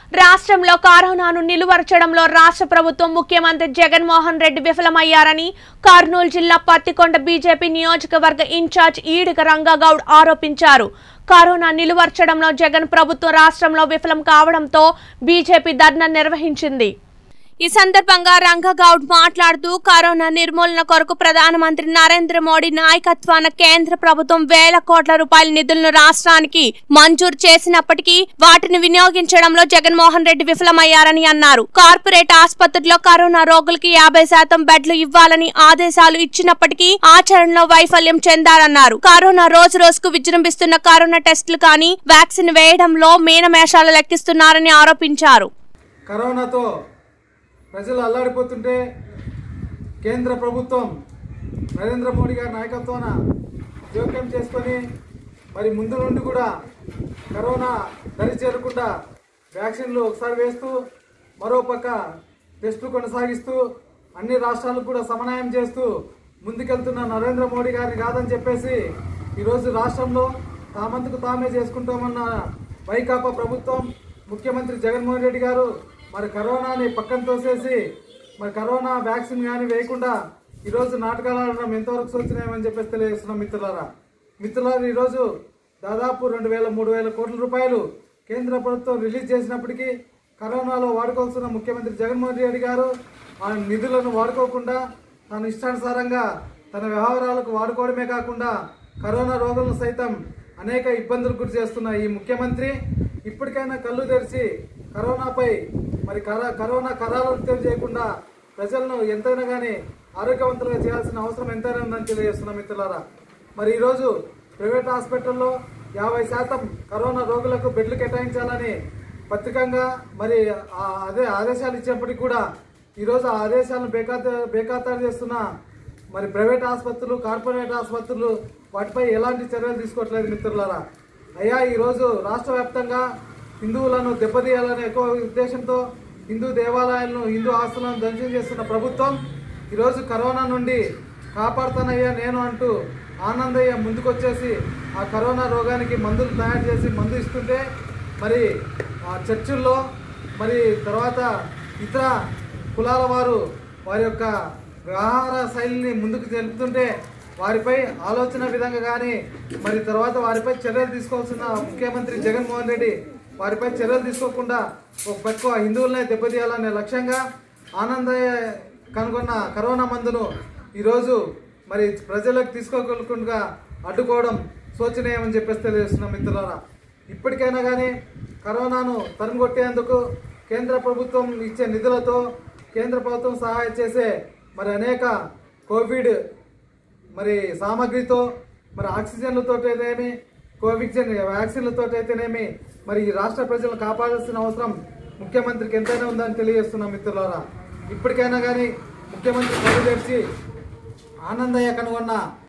రాష్ట్రంలో కరోనాను నిలువరచడంలో రాష్ట్ర ప్రభుత్వం ముఖ్యమంత్రి జగన్మోహన్ రెడ్డి విఫలమయ్యారని కర్నూలు జిల్లా పత్తికొండ బీజేపీ నియోజకవర్గ ఇన్ఛార్జ్ ఈడిక రంగగౌడ్ ఆరోపించారు కరోనా నిలువరచడంలో జగన్ ప్రభుత్వం రాష్ట్రంలో విఫలం కావడంతో బీజేపీ ధర్నా నిర్వహించింది ఈ సందర్భంగా రంగగౌడ్ మాట్లాడుతూ కరోనా నిర్మూలన కొరకు ప్రధానమంత్రి నరేంద్ర మోడీ నాయకత్వాన కేంద్ర ప్రభుత్వం వేల కోట్ల రూపాయల నిధులను రాష్ట్రానికి మంజూరు చేసినప్పటికీ వాటిని వినియోగించడంలో జగన్మోహన్ రెడ్డి విఫలమయ్యారని అన్నారు కార్పొరేట్ ఆసుపత్రుల్లో కరోనా రోగులకి యాభై శాతం బెడ్లు ఇవ్వాలని ఆదేశాలు ఇచ్చినప్పటికీ ఆచరణలో వైఫల్యం చెందారన్నారు కరోనా రోజు రోజుకు విజృంభిస్తున్న కరోనా టెస్టులు కానీ వ్యాక్సిన్ వేయడంలో మీనమేషాలు లెక్కిస్తున్నారని ఆరోపించారు కరోనాతో ప్రజలు అల్లాడిపోతుంటే కేంద్ర ప్రభుత్వం నరేంద్ర మోడీ గారి నాయకత్వాన జోక్యం చేసుకొని మరి ముందు నుండి కూడా కరోనా దరి చేరకుండా వ్యాక్సిన్లు ఒకసారి వేస్తూ మరోపక్క టెస్టులు కొనసాగిస్తూ అన్ని రాష్ట్రాలకు కూడా సమన్వయం చేస్తూ ముందుకెళ్తున్న నరేంద్ర మోడీ గారిని కాదని చెప్పేసి ఈరోజు రాష్ట్రంలో తామంతకు తామే చేసుకుంటామన్న వైకాపా ప్రభుత్వం ముఖ్యమంత్రి జగన్మోహన్ రెడ్డి గారు మరి కరోనాని పక్కన తోసేసి మరి కరోనా వ్యాక్సిన్ కానీ వేయకుండా ఈరోజు నాటకాలు ఆడడం ఎంతవరకు సూచనమని చెప్పేసి తెలియజేస్తున్నాం మిత్రులారా మిత్రులారా ఈరోజు దాదాపు రెండు వేల మూడు వేల కోట్ల రూపాయలు కేంద్ర ప్రభుత్వం రిలీజ్ చేసినప్పటికీ కరోనాలో వాడుకోవాల్సిన ముఖ్యమంత్రి జగన్మోహన్ రెడ్డి గారు ఆ నిధులను వాడుకోకుండా తన ఇష్టానుసారంగా తన వ్యవహారాలకు వాడుకోవడమే కాకుండా కరోనా రోగులను సైతం అనేక ఇబ్బందులకు గురి చేస్తున్న ఈ ముఖ్యమంత్రి ఇప్పటికైనా కళ్ళు తెరిచి కరోనాపై మరి కర- కరోనా కరాలు చేయకుండా ప్రజలను ఎంతైనా కానీ ఆరోగ్యవంతులుగా చేయాల్సిన అవసరం ఎంతైనా ఉందని తెలియజేస్తున్నాం మిత్రులారా మరి ఈరోజు ప్రైవేట్ హాస్పిటల్లో యాభై శాతం కరోనా రోగులకు బెడ్లు కేటాయించాలని పత్రికంగా మరి ఆ అదే ఆదేశాలు ఇచ్చినప్పటికీ కూడా ఈరోజు ఆ ఆదేశాలను బేఖాత బేఖాతారు చేస్తున్న మరి ప్రైవేట్ ఆసుపత్రులు కార్పొరేట్ ఆసుపత్రులు వాటిపై ఎలాంటి చర్యలు తీసుకోవట్లేదు మిత్రులారా అయ్యా ఈరోజు రాష్ట్ర వ్యాప్తంగా హిందువులను దెబ్బతీయాలనే ఎక్కువ ఉద్దేశంతో హిందూ దేవాలయాలను హిందూ ఆస్తులను ధ్వంసం చేస్తున్న ప్రభుత్వం ఈరోజు కరోనా నుండి కాపాడుతానయ్యా నేను అంటూ ఆనందయ్య ముందుకొచ్చేసి ఆ కరోనా రోగానికి మందులు తయారు చేసి మందు ఇస్తుంటే మరి ఆ చర్చిల్లో మరి తర్వాత ఇతర కులాల వారు వారి యొక్క వ్యవహార శైలిని ముందుకు తెలుపుతుంటే వారిపై ఆలోచన విధంగా కానీ మరి తర్వాత వారిపై చర్యలు తీసుకోవాల్సిన ముఖ్యమంత్రి జగన్మోహన్ రెడ్డి వారిపై చర్యలు తీసుకోకుండా ఒక పక్క హిందువులనే దెబ్బతీయాలనే లక్ష్యంగా ఆనందయ్య కనుగొన్న కరోనా మందును ఈరోజు మరి ప్రజలకు తీసుకోగలుగుకుండా అడ్డుకోవడం శోచనీయమని చెప్పేసి తెలియజేస్తున్నాం మిత్రులారా ఇప్పటికైనా కానీ కరోనాను తరిమికొట్టేందుకు కేంద్ర ప్రభుత్వం ఇచ్చే నిధులతో కేంద్ర ప్రభుత్వం సహాయం చేసే మరి అనేక కోవిడ్ మరి సామాగ్రితో మరి ఆక్సిజన్లతో అయితేనేమి కోవిక్సిన్ వ్యాక్సిన్లతో అయితేనేమి మరి ఈ రాష్ట్ర ప్రజలను కాపాడాల్సిన అవసరం ముఖ్యమంత్రికి ఎంతైనా ఉందని తెలియజేస్తున్నాం మిత్రులారా ఇప్పటికైనా కానీ ముఖ్యమంత్రి కళ్ళు తెరిచి ఆనందయ్య కనుగొన్న